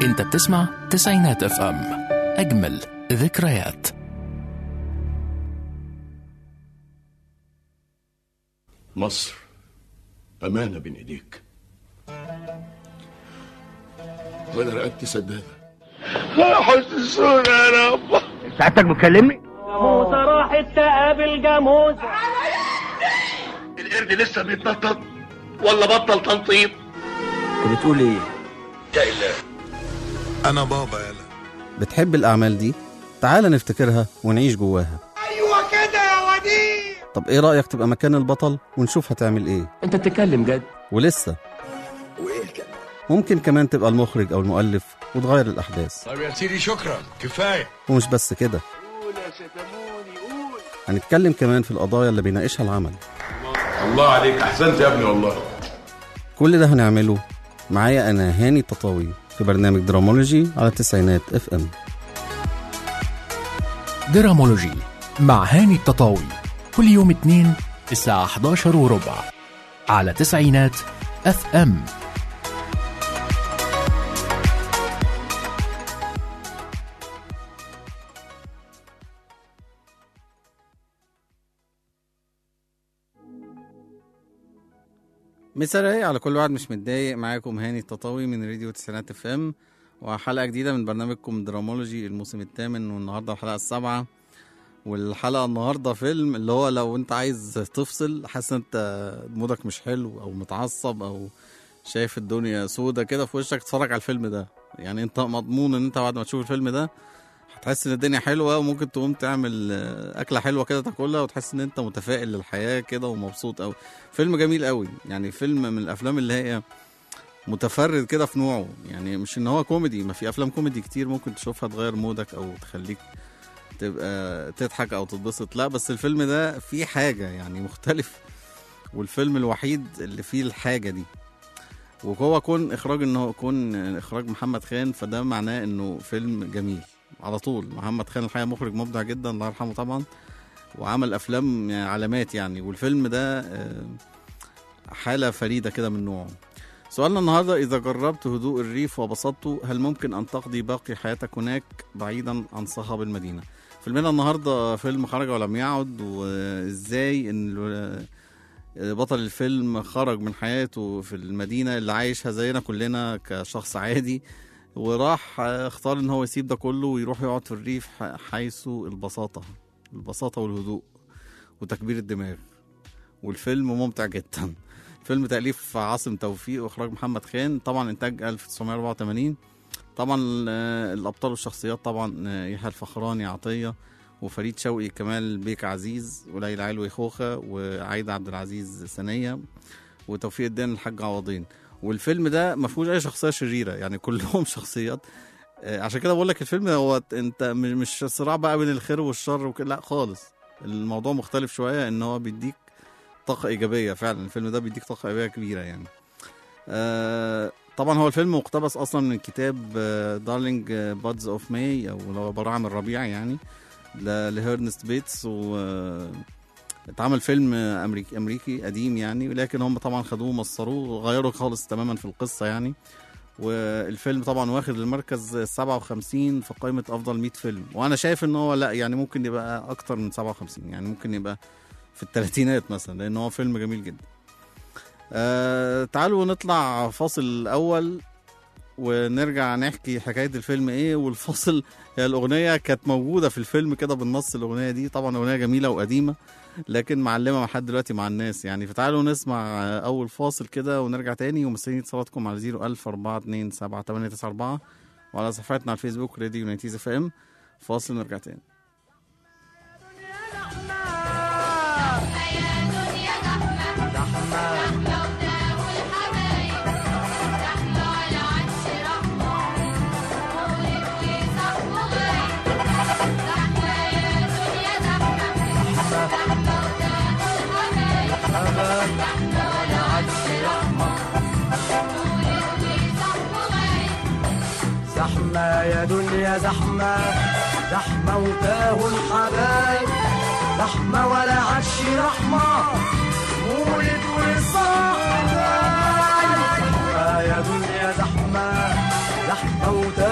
انت بتسمع تسعينات اف ام اجمل ذكريات مصر أمانة بين إيديك وأنا رقبتي سدادة حسسونا يا رب سعادتك بتكلمني؟ موسى راحت تقابل جاموس القرد لسه بيتنطط ولا بطل تنطيط انت بتقول ايه؟ يا إله انا بابا يلا بتحب الأعمال دي؟ تعال نفتكرها ونعيش جواها ايوه كده يا وديع طب إيه رأيك تبقى مكان البطل ونشوف هتعمل إيه؟ انت بتتكلم جد ولسه وإيه كده ممكن كمان تبقى المخرج أو المؤلف وتغير الأحداث طب يا سيدي شكرا كفايه ومش بس كده هنتكلم كمان في القضايا اللي بيناقشها العمل الله عليك أحسنت يا ابني والله كل ده هنعمله معايا أنا هاني التطاوي في برنامج درامولوجي على التسعينات اف ام درامولوجي مع هاني التطاوي كل يوم اثنين الساعة 11 وربع على تسعينات اف ام مساء رايق على كل واحد مش متضايق معاكم هاني التطاوي من راديو تسعينات اف ام وحلقة جديدة من برنامجكم درامولوجي الموسم الثامن والنهاردة الحلقة السابعة والحلقة النهاردة فيلم اللي هو لو انت عايز تفصل حاسس انت مودك مش حلو او متعصب او شايف الدنيا سودة كده في وشك تتفرج على الفيلم ده يعني انت مضمون ان انت بعد ما تشوف الفيلم ده هتحس ان الدنيا حلوة وممكن تقوم تعمل آه، أكلة حلوة كده تاكلها وتحس ان انت متفائل للحياة كده ومبسوط قوي فيلم جميل قوي يعني فيلم من الافلام اللي هي متفرد كده في نوعه يعني مش ان هو كوميدي ما في افلام كوميدي كتير ممكن تشوفها تغير مودك او تخليك تبقى تضحك او تتبسط لا بس الفيلم ده فيه حاجة يعني مختلف والفيلم الوحيد اللي فيه الحاجة دي وهو كون اخراج انه كون اخراج محمد خان فده معناه انه فيلم جميل على طول محمد خان الحقيقه مخرج مبدع جدا الله يرحمه طبعا وعمل افلام يعني علامات يعني والفيلم ده آه، حاله فريده كده من نوعه سؤالنا النهارده اذا جربت هدوء الريف وبسطته هل ممكن ان تقضي باقي حياتك هناك بعيدا عن صخب المدينه فيلمنا النهارده فيلم خرج ولم يعد وازاي ان ال- بطل الفيلم خرج من حياته في المدينه اللي عايشها زينا كلنا كشخص عادي وراح اختار ان هو يسيب ده كله ويروح يقعد في الريف ح- حيث البساطه البساطه والهدوء وتكبير الدماغ والفيلم ممتع جدا فيلم تأليف عاصم توفيق واخراج محمد خان طبعا انتاج 1984 طبعا آه، الابطال والشخصيات طبعا آه، يحيى الفخراني عطيه وفريد شوقي كمال بيك عزيز وليلى علوي خوخه وعايده عبد العزيز ثانيه وتوفيق الدين الحاج عوضين والفيلم ده ما فيهوش اي شخصيه شريره يعني كلهم شخصيات آه، عشان كده بقول لك الفيلم هو انت م- مش صراع بقى بين الخير والشر وكده لا خالص الموضوع مختلف شويه ان هو بيديك طاقه ايجابيه فعلا الفيلم ده بيديك طاقه ايجابيه كبيره يعني آه طبعا هو الفيلم مقتبس اصلا من كتاب دارلينج بادز اوف ماي او اللي هو براعم الربيع يعني ل- لهيرنست بيتس و آه، اتعمل فيلم امريكي امريكي قديم يعني ولكن هم طبعا خدوه ومصروه وغيروا خالص تماما في القصه يعني والفيلم طبعا واخد المركز 57 في قائمه افضل 100 فيلم وانا شايف ان هو لا يعني ممكن يبقى اكتر من 57 يعني ممكن يبقى في الثلاثينات مثلا لان هو فيلم جميل جدا آه تعالوا نطلع فاصل الاول ونرجع نحكي حكايه الفيلم ايه والفاصل هي الاغنيه كانت موجوده في الفيلم كده بالنص الاغنيه دي طبعا اغنيه جميله وقديمه لكن معلمه لحد دلوقتي مع الناس يعني فتعالوا نسمع آه، اول فاصل كده ونرجع تاني ومستنيين اتصالاتكم على 01000 427 وعلى صفحتنا على الفيسبوك راديو نايتيز اف ام فاصل ونرجع تاني زحمة يا دنيا زحمة زحمة وتاه الحبايب زحمة ولا عادش رحمة مولد وصاحب زحمة يا دنيا زحمة زحمة وتاه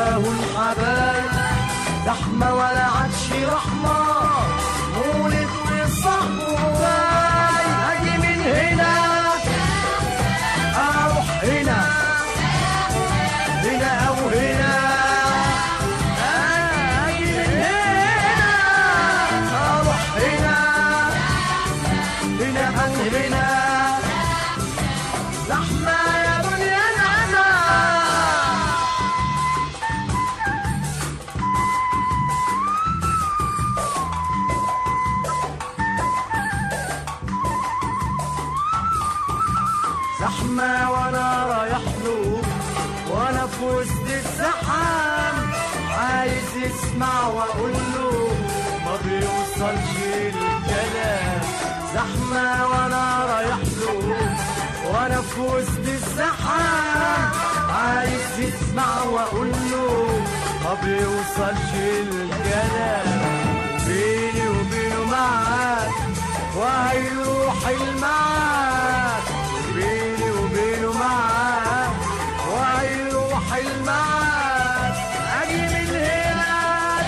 زحمة وانا رايح له وانا في وسط الزحام عايز يسمع واقول له ما بيوصلش الكلام زحمة وانا رايح له وانا في وسط الزحام عايز يسمع واقول له ما بيوصلش الكلام بيني وبينه معاك وهيروح المعاك بيني وبينه معاك وهيروح المعاك اجي من هنا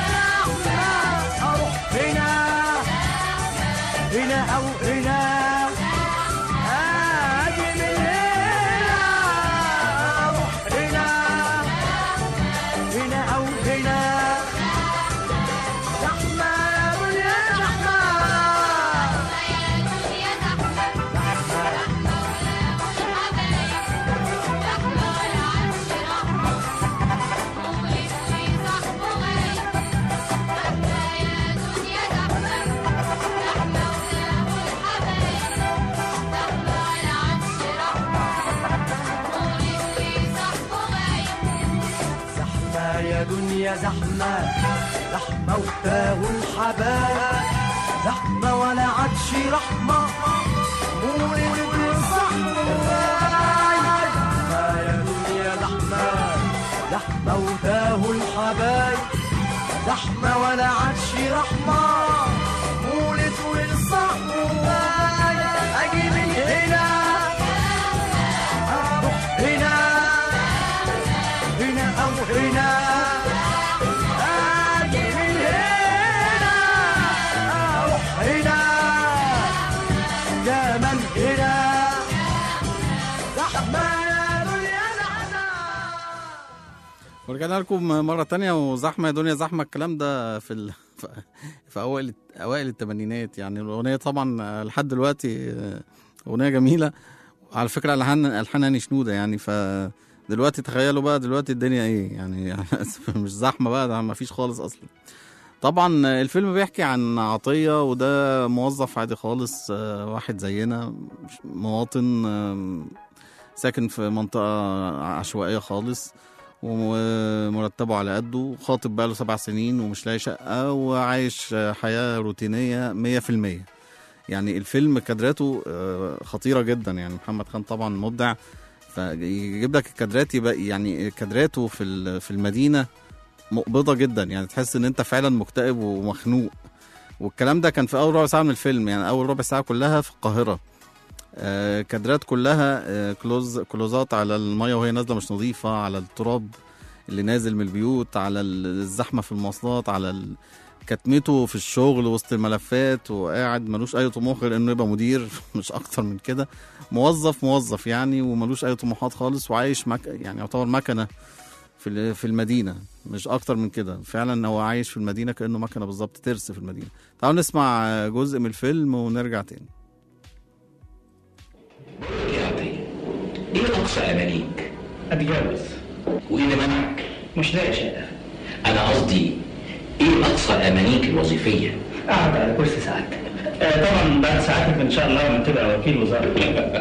اروح هنا هنا او هنا اجي من هنا اروح هنا هنا او هنا زحمه يا دنيا زحمه زحمة يا دنيا زحمة زحمة وتاه الحبايب زحمة ولا عادش رحمة مولد وصحمة زحمة يا دنيا زحمة زحمة وتاه الحبايب زحمة ولا عادش رحمة مولد وصحمة أجي من هنا أروح هنا هنا أو هنا أجي من هنا أروح هنا كمان هنا زحمة يا دنيا زحمة ورجعنا لكم مرة تانية وزحمة يا دنيا زحمة الكلام ده في ال... في أوائل أوائل الثمانينات يعني الأغنية طبعا لحد دلوقتي أغنية جميلة على فكرة ألحان ألحان هاني شنودة يعني ف دلوقتي تخيلوا بقى دلوقتي الدنيا ايه يعني مش زحمة بقى ده ما فيش خالص أصلا طبعا الفيلم بيحكي عن عطية وده موظف عادي خالص آه، واحد زينا مش- مواطن آم، ساكن في منطقة عشوائية خالص ومرتبه على قده خاطب بقاله سبع سنين ومش لاقي شقة وعايش حياة روتينية مية في المية يعني الفيلم كادراته آه، خطيرة جدا يعني محمد خان طبعا مبدع فيجيب لك الكادرات يبقى يعني كادراته في ال- في المدينة مقبضة جدا يعني تحس ان انت فعلا مكتئب ومخنوق والكلام ده كان في اول ربع ساعة من الفيلم يعني اول ربع ساعة كلها في القاهرة آه، كادرات كلها آه، كلوز كلوزات على المية وهي نازلة مش نظيفة على التراب اللي نازل من البيوت على الزحمة في المواصلات على ال- كتمته في الشغل وسط الملفات وقاعد ملوش اي طموح غير انه يبقى مدير مش اكتر من كده موظف موظف يعني وملوش اي طموحات خالص وعايش مك... يعني يعتبر مكنه في ال- في المدينه مش اكتر من كده فعلا هو عايش في المدينه كانه مكنه بالظبط ترس في المدينه تعالوا نسمع جزء من الفيلم ونرجع تاني يا عطية ايه اقصى امانيك اتجوز وايه اللي منعك مش لاقي شقه انا قصدي ايه اقصى امانيك الوظيفيه قاعد على كرسي سعادتك آه طبعا بعد ساعتك ان شاء الله لما تبقى وكيل وزاره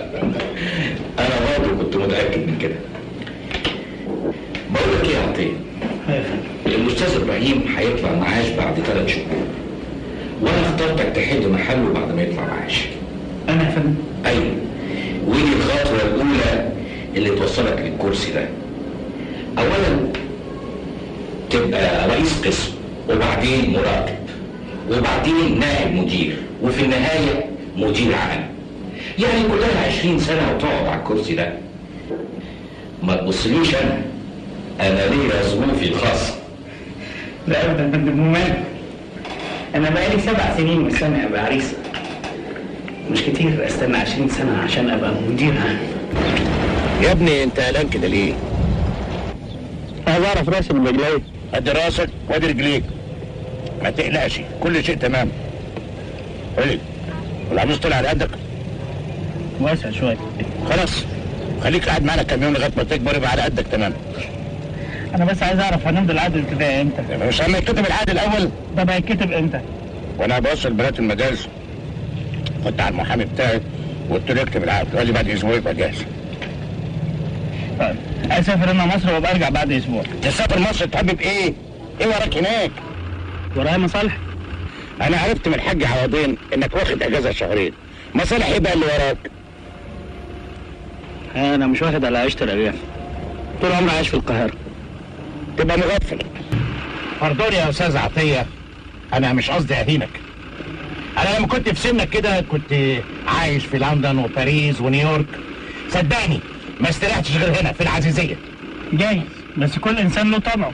انا برضه كنت متاكد من كده بقول لك ايه يا عطيه يا فندم الاستاذ ابراهيم هيطلع معاش بعد ثلاث شهور وانا اخترتك تحل محله بعد ما يطلع معاش انا يا فندم ايوه ودي الخطوه الاولى اللي توصلك للكرسي ده اولا تبقى رئيس قسم وبعدين مراقب وبعدين نائب مدير وفي النهايه مدير عام يعني كلها عشرين سنه وتقعد على الكرسي ده ما تبصليش انا انا ليا ظروفي الخاصه لا ابدا يا فندم ومال انا بقالي سبع سنين مستني ابقى عريس مش كتير استنى 20 سنه عشان ابقى مدير عام يا ابني انت قلقان كده ليه؟ عايز اعرف راسي من رجلي ادي راسك وادي رجليك ما تقلقش كل شيء تمام قولي والعروس طلع على قدك واسع شويه خلاص خليك قاعد معانا كام يوم لغايه ما تكبر يبقى على قدك تمام انا بس عايز اعرف هنمضي العقد الابتدائي امتى مش لما يتكتب العقد الاول ده بقى يتكتب امتى وانا بوصل بنات المدارس كنت على المحامي بتاعي وقلت له اكتب العقد قال لي بعد اسبوع يبقى جاهز اسافر انا مصر وابقى ارجع بعد اسبوع تسافر مصر تحب ايه؟ ايه وراك هناك؟ ورايا مصالح انا عرفت من الحاج عوضين انك واخد اجازه شهرين مصالح ايه بقى اللي وراك؟ انا مش واخد على عيشه الارياف طول عمري عايش في القاهره تبقى مغفل فردون يا استاذ عطيه انا مش قصدي اهينك انا لما كنت في سنك كده كنت عايش في لندن وباريس ونيويورك صدقني ما استريحتش غير هنا في العزيزيه جايز بس كل انسان له طبعه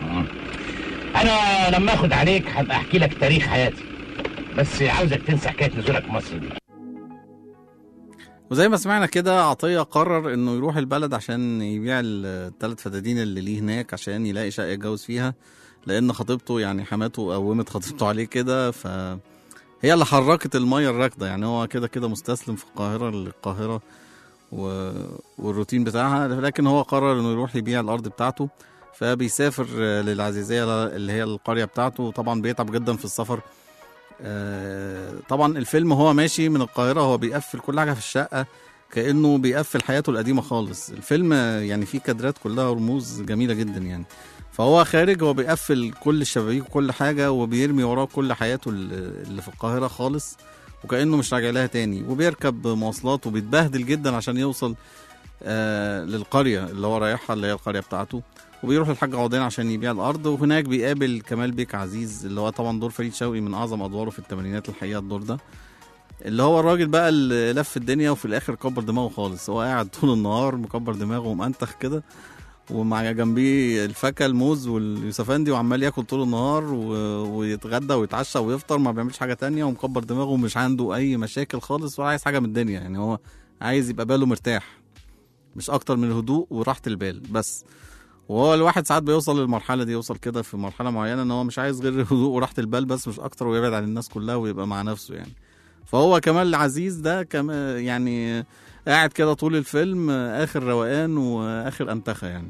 انا لما اخد عليك هبقى احكي لك تاريخ حياتي بس عاوزك تنسى حكايه نزولك مصر دي وزي ما سمعنا كده عطية قرر انه يروح البلد عشان يبيع الثلاث فدادين اللي ليه هناك عشان يلاقي شقة يتجوز فيها لان خطيبته يعني حماته قومت خطيبته عليه كده ف هي اللي حركت المية الراكدة يعني هو كده كده مستسلم في القاهرة للقاهرة و... والروتين بتاعها لكن هو قرر انه يروح يبيع الارض بتاعته فبيسافر آه، للعزيزية اللي هي القرية بتاعته طبعا بيتعب جدا في السفر آه، طبعا الفيلم هو ماشي من القاهرة هو بيقفل كل حاجة في الشقة كأنه بيقفل حياته القديمة خالص الفيلم آه، يعني فيه كادرات كلها رموز جميلة جدا يعني فهو خارج هو بيقفل كل الشبابيك وكل حاجة وبيرمي وراه كل حياته اللي اللي في القاهرة خالص وكأنه مش راجع لها تاني وبيركب مواصلات وبيتبهدل جدا عشان يوصل آه للقرية اللي هو رايحها اللي هي القرية بتاعته وبيروح للحاج عوضين عشان يبيع الارض وهناك بيقابل كمال بيك عزيز اللي هو طبعا دور فريد شوقي من اعظم ادواره في الثمانينات الحقيقه الدور ده اللي هو الراجل بقى اللي لف الدنيا وفي الاخر كبر دماغه خالص هو قاعد طول النهار مكبر دماغه ومنتخ كده ومع جنبيه الفاكهه الموز واليوسفندي وعمال ياكل طول النهار و... ويتغدى ويتعشى ويفطر ما بيعملش حاجه تانية ومكبر دماغه ومش عنده اي مشاكل خالص ولا عايز حاجه من الدنيا يعني هو عايز يبقى باله مرتاح مش اكتر من الهدوء وراحه البال بس وهو الواحد ساعات بيوصل للمرحله دي يوصل كده في مرحله معينه ان هو مش عايز غير الهدوء وراحه البال بس مش اكتر ويبعد عن الناس كلها ويبقى مع نفسه يعني فهو كمال عزيز ده كما يعني قاعد كده طول الفيلم اخر روقان واخر انتخه يعني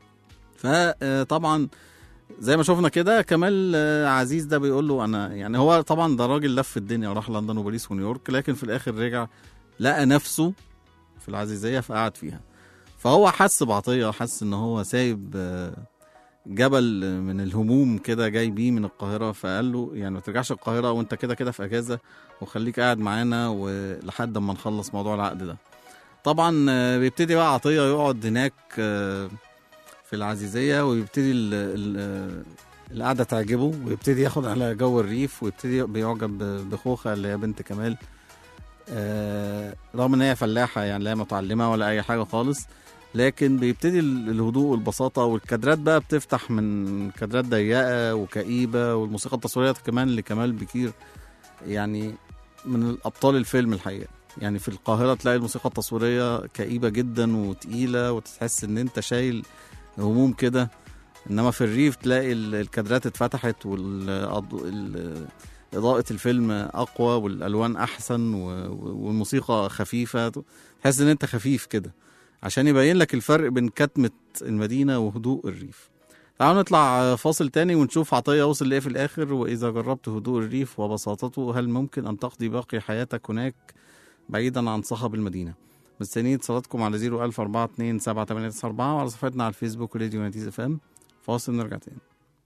فطبعا زي ما شفنا كده كمال عزيز ده بيقول له انا يعني هو طبعا ده راجل لف الدنيا وراح لندن وباريس ونيويورك لكن في الاخر رجع لقى نفسه في العزيزيه فقعد فيها فهو حس بعطيه حس ان هو سايب آه، جبل من الهموم كده جاي بيه من القاهره فقال له يعني ما ترجعش القاهره وانت كده كده في اجازه وخليك قاعد معانا ولحد اما نخلص موضوع العقد ده طبعا آه، بيبتدي بقى عطيه يقعد هناك آه، في العزيزيه ويبتدي ال ال القعده تعجبه ويبتدي ياخد على جو الريف ويبتدي بيعجب ب- بخوخه اللي هي بنت كمال آه، رغم ان هي فلاحه يعني لا هي متعلمه ولا اي حاجه خالص لكن بيبتدي ال- الهدوء والبساطه والكادرات بقى بتفتح من كادرات ضيقه وكئيبه والموسيقى التصويريه كمان لكمال بكير يعني من الابطال الفيلم الحقيقه يعني في القاهره تلاقي الموسيقى التصويريه كئيبه جدا وتقيله وتحس ان انت شايل هموم كده انما في الريف تلاقي ال- الكادرات اتفتحت وإضاءة الفيلم أقوى والألوان أحسن و- و- والموسيقى خفيفة تحس إن أنت خفيف كده عشان يبين لك الفرق بين كتمة المدينة وهدوء الريف تعالوا نطلع فاصل تاني ونشوف عطية وصل لإيه في الآخر وإذا جربت هدوء الريف وبساطته هل ممكن أن تقضي باقي حياتك هناك بعيدا عن صخب المدينة مستنيين اتصالاتكم على 01042 وعلى صفحتنا على الفيسبوك راديو نتيز اف ام فاصل نرجع تاني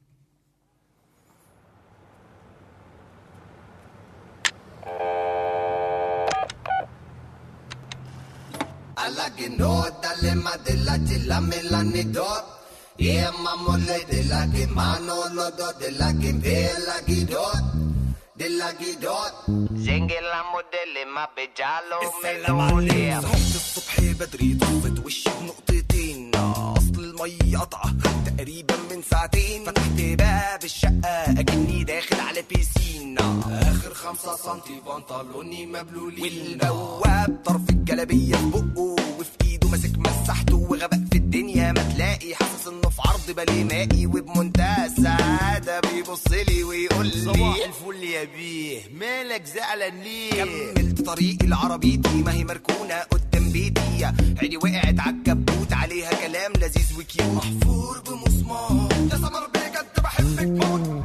Alla che nota le madella della melanidot E mamole della che manolo do della che bella che dot Della che dot زنج الموديل ما بجاله السلام عليكم صحيت الصبح بدري طفت وشي بنقطتين اصل المية قطعة تقريبا من ساعتين فتحت باب الشقة اكني داخل على بيسين اخر خمسة سنتي بنطلوني مبلولين والبواب طرف الجلابية في بقه وفي ايده ماسك مسحته وغبق في الدنيا ما تلاقي حاسس انه في عرض بالي مائي وبمنتهى السعادة بيبص لي ويقول لي صباح الفل يا بيه مالك زعلان ليه كملت طريقي لعربيتي ما هي مركونة قدام بيتي عيني وقعت عالكبوت عليها كلام لذيذ وكيوت محفور بمسمار يا سمر بجد بحبك موت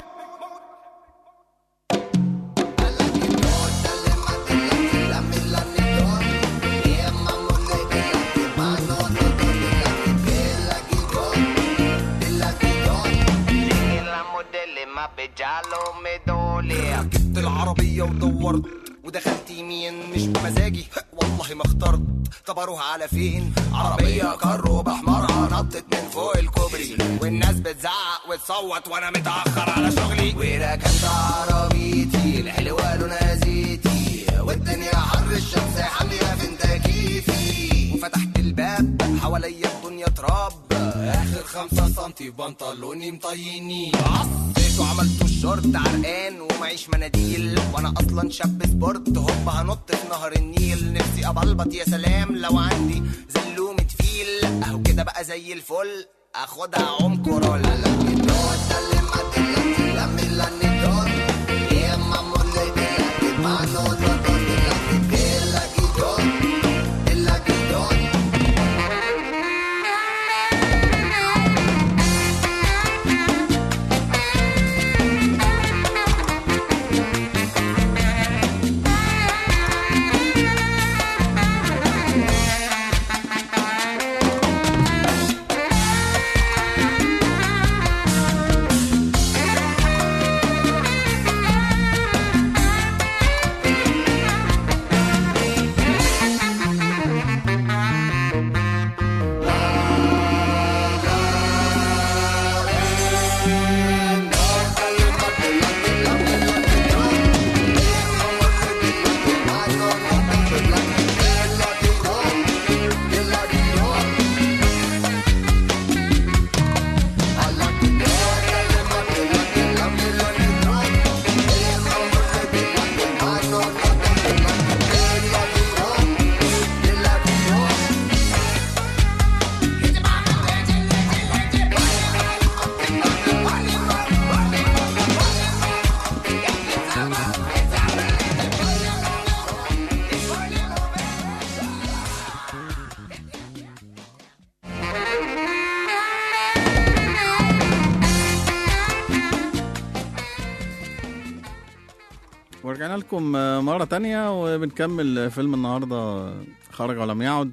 bello me dole جبت العربية ودورت ودخلت يمين مش بمزاجي والله ما اخترت طب اروح على فين عربية كارو بحمرها نطت من فوق الكوبري والناس بتزعق وتصوت وانا متأخر على شغلي وركنت عربيتي الحلوة لونها زيتي والدنيا حر الشمس حامية في تكييفي وفتحت الباب حواليا الدنيا تراب اخر خمسة سنتي بنطلوني مطيني عصيت وعملت الشورت عرقان ومعيش مناديل وانا اصلا شاب سبورت هوب هنط في نهر النيل نفسي ابلبط يا سلام لو عندي زلومة فيل اهو كده بقى زي الفل اخدها عم كورول ورجعنا لكم مرة تانية وبنكمل فيلم النهاردة خرج ولم يعد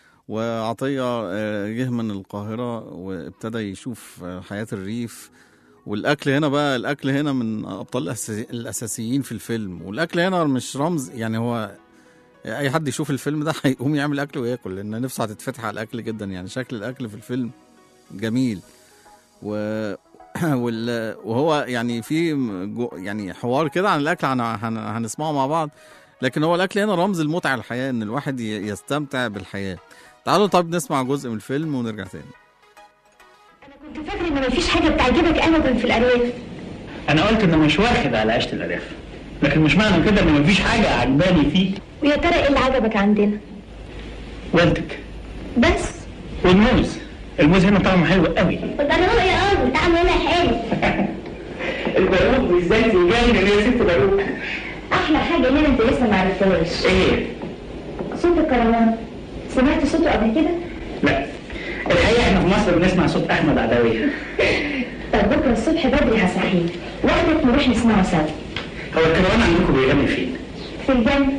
وعطية جه من القاهرة وابتدى يشوف حياة الريف والأكل هنا بقى الأكل هنا من أبطال الأساسي- الأساسيين في الفيلم والأكل هنا مش رمز يعني هو أي حد يشوف الفيلم ده هيقوم يعمل أكل وياكل لأن نفسه هتتفتح على الأكل جدا يعني شكل الأكل في الفيلم جميل و وال... وهو يعني في جو... يعني حوار كده عن الاكل هن... هن... هنسمعه مع بعض لكن هو الاكل هنا رمز المتعه الحياه ان الواحد ي... يستمتع بالحياه تعالوا طيب نسمع جزء من الفيلم ونرجع تاني كنت فاكر ان مفيش حاجه بتعجبك ابدا في الارياف انا قلت انه مش واخد على عيشه الارياف لكن مش معنى كده ان مفيش حاجه عجباني فيه ويا ترى ايه اللي عجبك عندنا والدك بس والموز الموز هنا طعمه حلو قوي والبرغوث يا ارض طعمه هنا حلو الباروك بالذات يجنن يا ست باروك احلى حاجه هنا انت لسه ما عرفتهاش ايه صوت الكروان سمعت صوته قبل كده لا الحقيقه احنا في مصر بنسمع صوت احمد عدويه طب بكره الصبح بدري هصحيك واخدك نروح نسمعه سوا هو الكروان عندكم بيغني فين في الجنه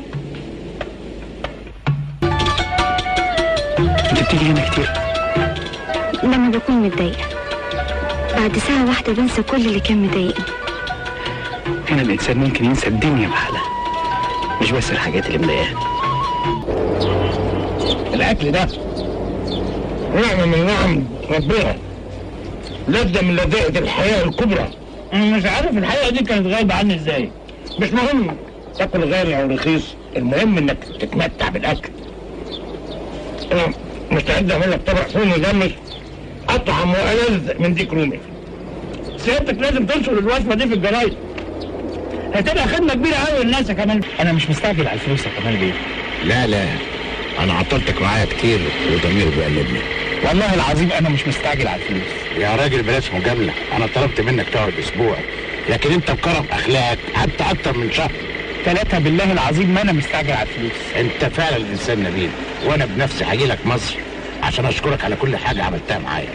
انت بتيجي هنا كتير لما بكون متضايقه بعد ساعه واحده بنسى كل اللي كان مضايقني هنا الانسان ممكن ينسى الدنيا بحالها مش بس الحاجات اللي مضايقاه الاكل ده نعمه من نعم ربنا لذة من لذائذ الحياه الكبرى مش عارف الحقيقه دي كانت غايبه عني ازاي مش مهم تاكل غالي او رخيص المهم انك تتمتع بالاكل انا مستعد اعمل لك طبق فول مجمس اطعم والذ من ديك رومي سيادتك لازم تنشر الوصفه دي في الجرايد هتبقى خدمه كبيره قوي للناس يا كمال انا مش مستعجل على الفلوس يا كمال بيه لا لا انا عطلتك معايا كتير وضميري بيقلبني والله العظيم انا مش مستعجل على الفلوس يا راجل بلاش مجامله انا طلبت منك تقعد اسبوع لكن انت بكرم اخلاقك قعدت اكتر من شهر ثلاثة بالله العظيم ما انا مستعجل على الفلوس انت فعلا انسان نبيل وانا بنفسي هاجي لك مصر عشان اشكرك على كل حاجه عملتها معايا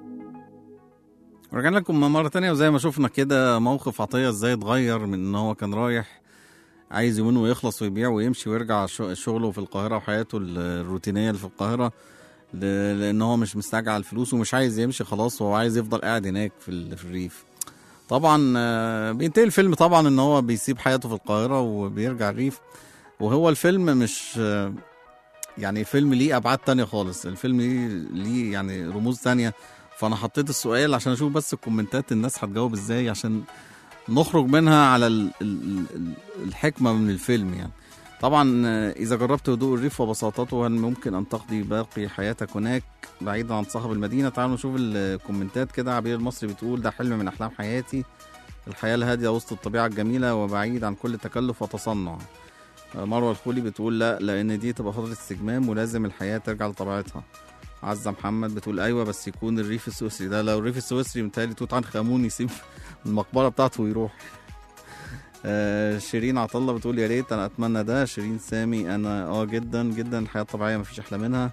رجعنا لكم مرة تانية وزي ما شفنا كده موقف عطية ازاي اتغير من ان هو كان رايح عايز يومين ويخلص ويبيع ويمشي ويرجع شو- شغله في القاهرة وحياته ال- الروتينية اللي في القاهرة ل- لان هو مش مستعجل على الفلوس ومش عايز يمشي خلاص وهو عايز يفضل قاعد هناك في, ال- في الريف طبعا آه، بينتهي الفيلم طبعا ان هو بيسيب حياته في القاهره وبيرجع الريف وهو الفيلم مش آه، يعني فيلم ليه ابعاد تانية خالص الفيلم ليه ليه يعني رموز تانية فانا حطيت السؤال عشان اشوف بس الكومنتات الناس هتجاوب ازاي عشان نخرج منها على ال ال ال الحكمه من الفيلم يعني طبعا آه، اذا جربت هدوء الريف وبساطته هل ممكن ان تقضي باقي حياتك هناك بعيدا عن صخب المدينه تعالوا نشوف الكومنتات كده عبير المصري بتقول ده حلم من احلام حياتي الحياه الهاديه وسط الطبيعه الجميله وبعيد عن كل تكلف وتصنع آه، مروه الخولي بتقول لا لان دي تبقى فتره استجمام ولازم الحياه ترجع لطبيعتها عزة محمد بتقول ايوه بس يكون الريف السويسري ده لو الريف السويسري متهيألي توت عنخ امون يسيب المقبره بتاعته ويروح آه، شيرين عطله بتقول يا ريت انا اتمنى ده شيرين سامي انا اه جدا جدا الحياه الطبيعيه مفيش احلى منها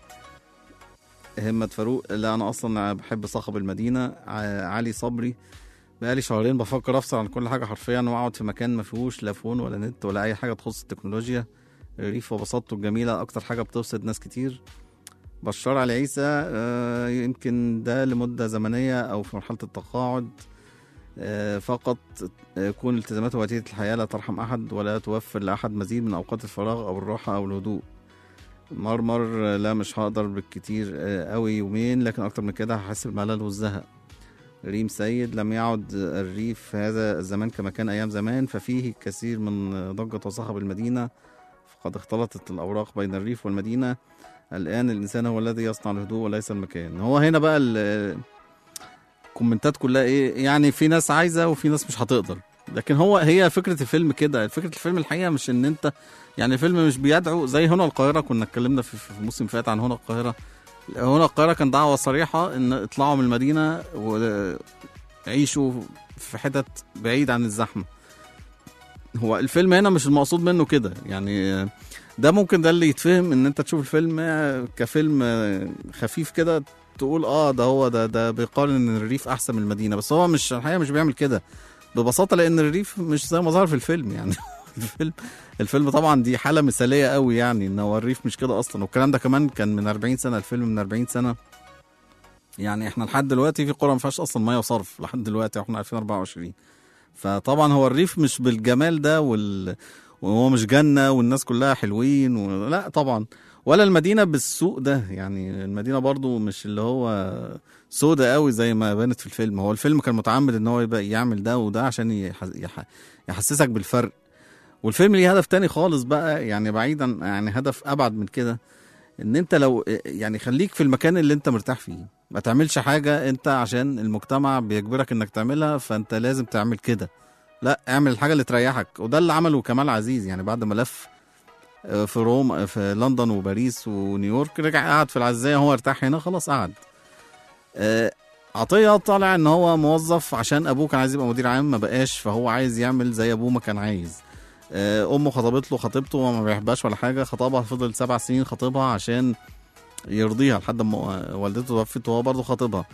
همة فاروق لا انا اصلا بحب صخب المدينه ع- علي صبري بقالي شهرين بفكر افصل عن كل حاجه حرفيا واقعد في مكان ما فيهوش لا فون ولا نت ولا اي حاجه تخص التكنولوجيا الريف وبساطته الجميله اكتر حاجه بتبسط ناس كتير بشار علي عيسى آه، يمكن ده لمده زمنيه او في مرحله التقاعد آه، فقط آه، يكون التزامات وتيرة الحياة لا ترحم أحد ولا توفر لأحد مزيد من أوقات الفراغ أو الراحة أو الهدوء مرمر آه، لا مش هقدر بالكتير آه، قوي يومين لكن أكتر من كده هحس بالملل والزهق ريم سيد لم يعد الريف هذا الزمان كما كان أيام زمان ففيه كثير من ضجة وصخب المدينة فقد اختلطت الأوراق بين الريف والمدينة الآن الإنسان هو الذي يصنع الهدوء وليس المكان هو هنا بقى ال- الكومنتات كلها ايه يعني في ناس عايزه وفي ناس مش هتقدر لكن هو هي فكره الفيلم كده فكره الفيلم الحقيقه مش ان انت يعني الفيلم مش بيدعو زي هنا القاهره كنا اتكلمنا في في موسم فات عن هنا القاهره هنا القاهره كان دعوه صريحه ان اطلعوا من المدينه وعيشوا في حتت بعيد عن الزحمه هو الفيلم هنا مش المقصود منه كده يعني ده ممكن ده اللي يتفهم ان انت تشوف الفيلم كفيلم خفيف كده تقول اه ده هو ده ده بيقارن ان الريف احسن من المدينه بس هو مش الحقيقه مش بيعمل كده ببساطه لان الريف مش زي ما ظهر في الفيلم يعني الفيلم الفيلم طبعا دي حاله مثاليه قوي يعني ان هو الريف مش كده اصلا والكلام ده كمان كان من 40 سنه الفيلم من 40 سنه يعني احنا لحد دلوقتي في قرى ما فيهاش اصلا ميه وصرف لحد دلوقتي احنا 2024 فطبعا هو الريف مش بالجمال ده وال وهو مش جنه والناس كلها حلوين و... لا طبعا ولا المدينه بالسوق ده يعني المدينه برضو مش اللي هو سودة قوي زي ما بانت في الفيلم هو الفيلم كان متعمد ان هو يبقى يعمل ده وده عشان يح... يح... يحسسك بالفرق والفيلم ليه هدف تاني خالص بقى يعني بعيدا يعني هدف ابعد من كده ان انت لو يعني خليك في المكان اللي انت مرتاح فيه ما تعملش حاجه انت عشان المجتمع بيجبرك انك تعملها فانت لازم تعمل كده لا اعمل الحاجه اللي تريحك وده اللي عمله كمال عزيز يعني بعد ما لف في روم في لندن وباريس ونيويورك رجع قعد في العزية هو ارتاح هنا خلاص قعد آه، عطية طالع ان هو موظف عشان ابوه كان عايز يبقى مدير عام ما بقاش فهو عايز يعمل زي ابوه ما كان عايز آه، امه خطبت له خطيبته وما بيحبهاش ولا حاجه خطبها فضل سبع سنين خطيبها عشان يرضيها لحد ما والدته توفت وهو برضه خطيبها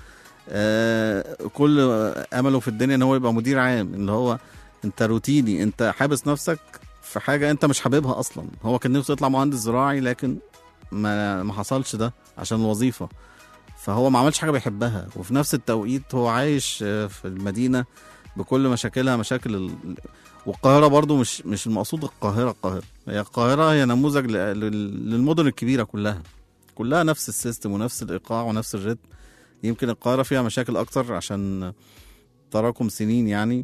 آه، كل امله في الدنيا ان هو يبقى مدير عام اللي هو انت روتيني انت حابس نفسك في حاجه انت مش حاببها اصلا هو كان نفسه يطلع مهندس زراعي لكن ما ما حصلش ده عشان الوظيفه فهو ما عملش حاجه بيحبها وفي نفس التوقيت هو عايش آه، في المدينه بكل مشاكلها مشاكل ال... والقاهره برضو مش مش المقصود القاهره القاهره هي القاهره هي نموذج ل... لل- للمدن الكبيره كلها كلها نفس السيستم ونفس الايقاع ونفس الريتم يمكن القاهره فيها مشاكل اكتر عشان تراكم سنين يعني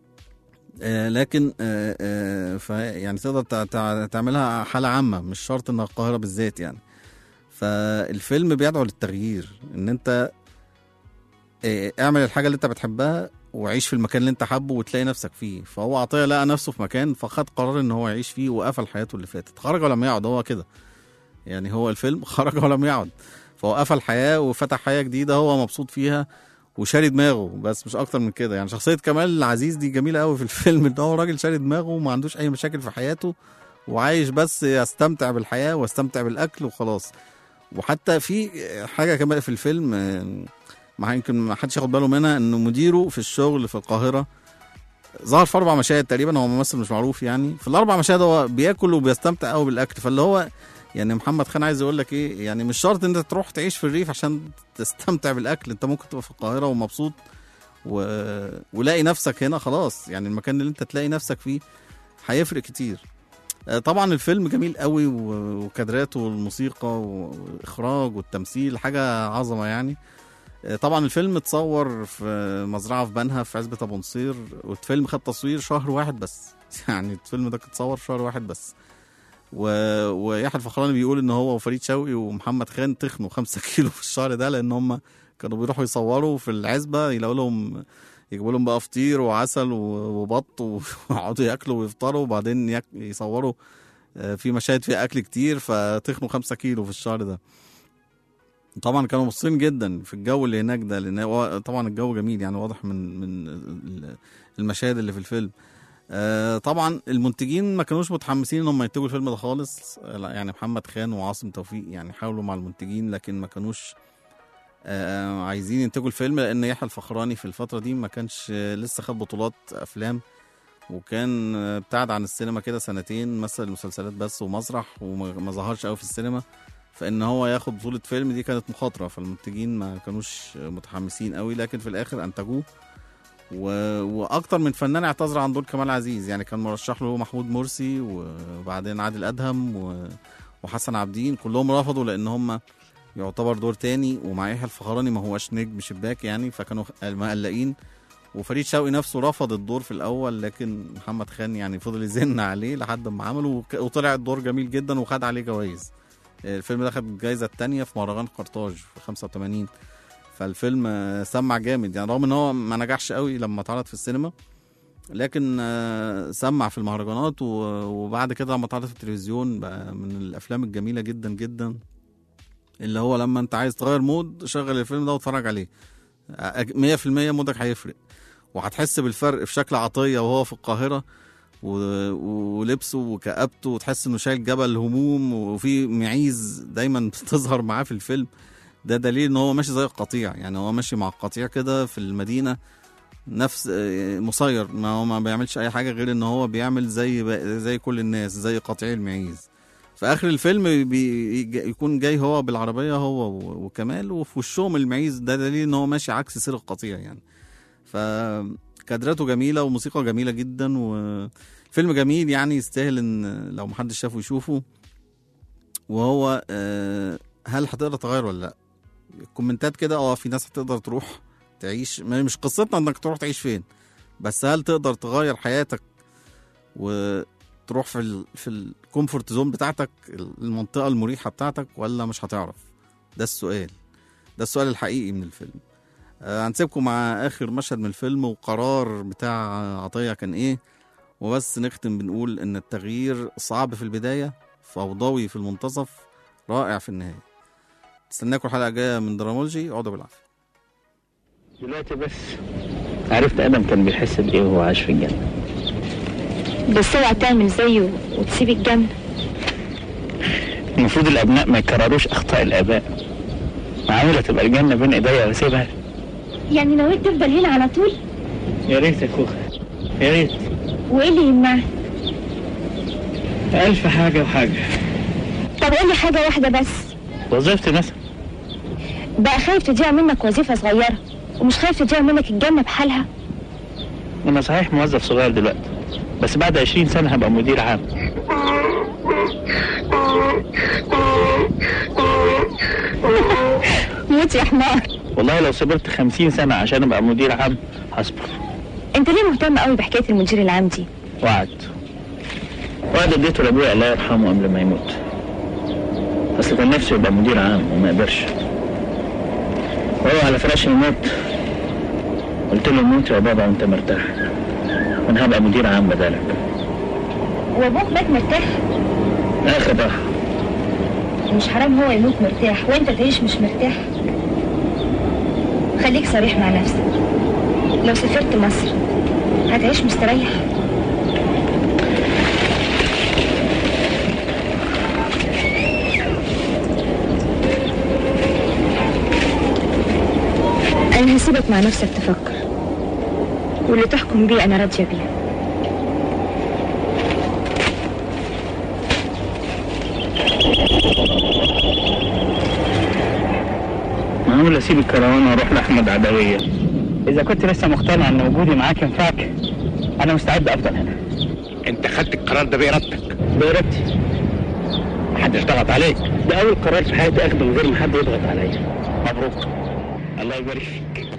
آه، لكن آه، آه، ف يعني تقدر تع- تع- تعملها حالة عامة مش شرط انها القاهرة بالذات يعني فالفيلم بيدعو للتغيير ان انت آه، اعمل الحاجة اللي انت بتحبها وعيش في المكان اللي انت حابه وتلاقي نفسك فيه فهو عطية لقى نفسه في مكان فخد قرار ان هو يعيش فيه وقفل حياته اللي فاتت خرج ولم يعد هو كده يعني هو الفيلم خرج ولم يعد فهو قفل حياة وفتح حياة جديدة هو مبسوط فيها وشاري دماغه بس مش اكتر من كده يعني شخصيه كمال العزيز دي جميله قوي في الفيلم ان هو راجل شاري دماغه وما عندوش اي مشاكل في حياته وعايش بس يستمتع بالحياه ويستمتع بالاكل وخلاص وحتى في حاجه كمان في الفيلم آه، ما يمكن ما حدش ياخد باله منها انه مديره في الشغل في القاهره ظهر في اربع مشاهد تقريبا هو ممثل مش معروف يعني في الاربع مشاهد هو بياكل وبيستمتع قوي بالاكل فاللي هو يعني محمد خان عايز يقول لك ايه يعني مش شرط ان انت تروح تعيش في الريف عشان تستمتع بالاكل انت ممكن تبقى في القاهره ومبسوط و... ولاقي نفسك هنا خلاص يعني المكان اللي انت تلاقي نفسك فيه هيفرق كتير آه، طبعا الفيلم جميل قوي و- وكادراته والموسيقى والاخراج والتمثيل حاجه عظمه يعني آه، طبعا الفيلم اتصور في مزرعه في بنها في عزبه ابو نصير والفيلم خد تصوير شهر واحد بس يعني الفيلم ده اتصور في شهر واحد بس و... ويحيى الفخراني بيقول ان هو وفريد شوقي ومحمد خان تخنوا خمسة كيلو في الشهر ده لان هم كانوا بيروحوا يصوروا في العزبه يلاقوا لهم يجيبوا لهم بقى فطير وعسل و- وبط ويقعدوا ياكلوا ويفطروا وبعدين يك... يصوروا آه، في مشاهد فيها اكل كتير فتخنوا خمسة كيلو في الشهر ده طبعا كانوا مبسوطين جدا في الجو اللي هناك ده لان هو- طبعا الجو جميل يعني واضح من من ال- المشاهد اللي في الفيلم آه، طبعا المنتجين ما كانوش متحمسين ان هم ينتجوا الفيلم ده خالص آه، لا، يعني محمد خان وعاصم توفيق يعني حاولوا مع المنتجين لكن ما كانوش آه، عايزين ينتجوا الفيلم لان يحيى الفخراني في الفتره دي ما كانش آه، لسه خد بطولات افلام وكان آه، ابتعد عن السينما كده سنتين مثل المسلسلات بس ومسرح وما ما ظهرش قوي في السينما فان هو ياخد بطوله فيلم دي كانت مخاطره فالمنتجين ما كانوش متحمسين قوي لكن في الاخر انتجوه و... واكتر من فنان اعتذر عن دور كمال عزيز يعني كان مرشح له محمود مرسي وبعدين عادل ادهم و... وحسن عابدين كلهم رفضوا لان هم يعتبر دور تاني ومع يحيى الفخراني ما هوش نجم شباك يعني فكانوا مقلقين وفريد شوقي نفسه رفض الدور في الاول لكن محمد خان يعني فضل يزن عليه لحد ما عمله وك- وطلع الدور جميل جدا وخد عليه جوائز الفيلم ده خد الجايزه الثانيه في مهرجان قرطاج في 85 فالفيلم آه، سمع جامد يعني رغم ان هو ما نجحش قوي لما اتعرض في السينما لكن آه، سمع في المهرجانات و- وبعد كده لما اتعرض في التلفزيون بقى من الافلام الجميله جدا جدا اللي هو لما انت عايز تغير مود شغل الفيلم ده واتفرج عليه أج- 100% مودك هيفرق وهتحس بالفرق في شكل عطيه وهو في القاهره و- ولبسه وكآبته وتحس انه شايل جبل هموم وفي معيز دايما بتظهر معاه في الفيلم ده دليل ان هو ماشي زي القطيع يعني هو ماشي مع القطيع كده في المدينه نفس آه، مسير ما هو ما بيعملش اي حاجه غير ان هو بيعمل زي زي كل الناس زي قطيع المعيز في اخر الفيلم بي يكون جاي هو بالعربيه هو و- وكمال وفي وشهم المعيز ده دليل ان هو ماشي عكس سير القطيع يعني فكادراته جميله وموسيقى جميله جدا وفيلم جميل يعني يستاهل ان لو محدش شافه يشوفه وهو آه، هل هتقدر تغير ولا لا الكومنتات كده اه في ناس هتقدر تروح تعيش ما- مش قصتنا انك تروح تعيش فين بس هل تقدر تغير حياتك وتروح في ال في الكومفورت زون بتاعتك المنطقه المريحه بتاعتك ولا مش هتعرف ده السؤال ده السؤال الحقيقي من الفيلم آه هنسيبكم مع اخر مشهد من الفيلم وقرار بتاع عطيه كان ايه وبس نختم بنقول ان التغيير صعب في البدايه فوضوي في المنتصف رائع في النهايه استناكم الحلقه الجايه من درامولوجي اقعدوا بالعافيه دلوقتي بس عرفت ادم كان بيحس بايه وهو عايش في الجنه بس اوعى تعمل زيه وتسيب الجنة المفروض الابناء ما يكرروش اخطاء الاباء معقوله تبقى الجنه بين ايديا واسيبها يعني نويت تفضل هنا على طول يا ريت يا خوخه يا ريت وايه اللي يمنعك الف حاجه وحاجه طب قول لي حاجة واحدة بس وظيفتي مثلا بقى خايف تضيع منك وظيفة صغيرة ومش خايف تضيع منك الجنة بحالها انا صحيح موظف صغير دلوقتي بس بعد 20 سنه هبقى مدير عام موت يا حمار والله لو صبرت 50 سنه عشان ابقى مدير عام هصبر انت ليه مهتم قوي بحكاية المدير العام دي وعد وعد اديته لابويا الله يرحمه قبل ما يموت اصل كان نفسه يبقى مدير عام وما قدرش وهو على فراش الموت قلت له موت يا بابا وانت مرتاح وانا هبقى مدير عام بدالك وابوك مات مرتاح اخر راحه مش حرام هو يموت مرتاح وانت تعيش مش مرتاح خليك صريح مع نفسك لو سافرت مصر هتعيش مستريح انا هسيبك مع نفسك تفكر واللي تحكم بيه انا راضيه بيه معقول اسيب الكروان واروح لاحمد عدويه اذا كنت لسه مقتنع ان وجودي معاك ينفعك انا مستعد افضل هنا انت خدت القرار ده بارادتك بإرادتي محدش ضغط عليك ده اول قرار في حياتي اخده من غير ما حد يضغط عليا مبروك الله يبارك فيك